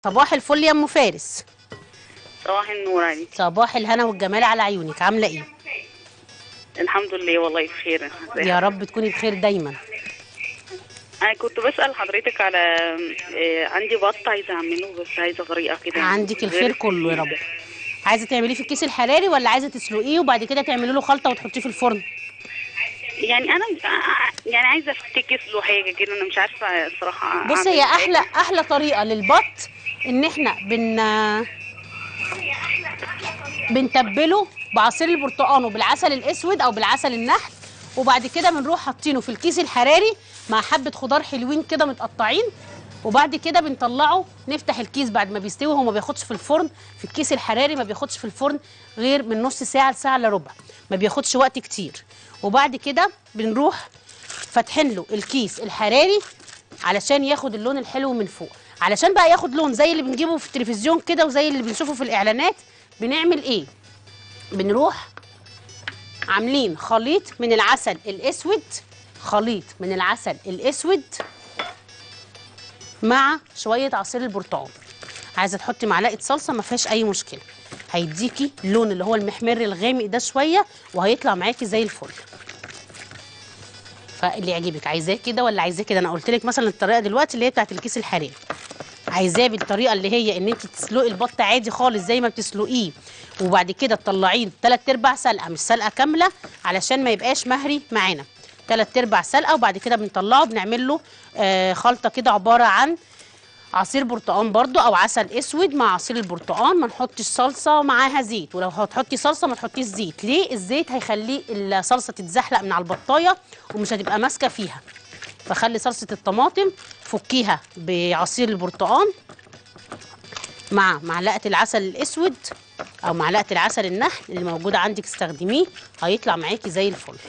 صباح الفل يا ام فارس صباح النور عليك صباح الهنا والجمال على عيونك عامله ايه الحمد لله والله بخير ازيك؟ يا رب تكوني بخير دايما انا كنت بسأل حضرتك على آه، عندي بط عايزه اعمله بس عايزه طريقه كده عندك غير الخير كله يا رب عايزه تعمليه في الكيس الحراري ولا عايزه تسلقيه وبعد كده تعملي له خلطه وتحطيه في الفرن يعني انا آه، يعني عايزه افتكس له حاجه كده انا مش عارفه الصراحه بص أعمل هي حاجة. احلى احلى طريقه للبط ان احنا بن بنتبله بعصير البرتقال وبالعسل الاسود او بالعسل النحل وبعد كده بنروح حاطينه في الكيس الحراري مع حبه خضار حلوين كده متقطعين وبعد كده بنطلعه نفتح الكيس بعد ما بيستوي هو ما بياخدش في الفرن في الكيس الحراري ما بياخدش في الفرن غير من نص ساعه لساعه الا ربع ما بياخدش وقت كتير وبعد كده بنروح فاتحين له الكيس الحراري علشان ياخد اللون الحلو من فوق علشان بقى ياخد لون زي اللي بنجيبه في التلفزيون كده وزي اللي بنشوفه في الاعلانات بنعمل ايه بنروح عاملين خليط من العسل الاسود خليط من العسل الاسود مع شويه عصير البرتقال عايزه تحطي معلقه صلصه ما فيهاش اي مشكله هيديكي اللون اللي هو المحمر الغامق ده شويه وهيطلع معاكي زي الفل فاللي يعجبك عايزاه كده ولا عايزاه كده انا قلت لك مثلا الطريقه دلوقتي اللي هي بتاعت الكيس الحراري عايزاه بالطريقه اللي هي ان انت تسلقي البط عادي خالص زي ما بتسلقيه وبعد كده تطلعيه تلات ارباع سلقه مش سلقه كامله علشان ما يبقاش مهري معانا تلات ارباع سلقه وبعد كده بنطلعه بنعمل له آه خلطه كده عباره عن عصير برتقال برضو او عسل اسود مع عصير البرتقال ما نحطش صلصه معاها زيت ولو هتحطي صلصه ما تحطيش زيت ليه الزيت هيخليه الصلصه تتزحلق من على البطايه ومش هتبقى ماسكه فيها فخلي صلصه الطماطم فكيها بعصير البرتقال مع معلقه العسل الاسود او معلقه العسل النحل اللي موجوده عندك استخدميه هيطلع معاكي زي الفل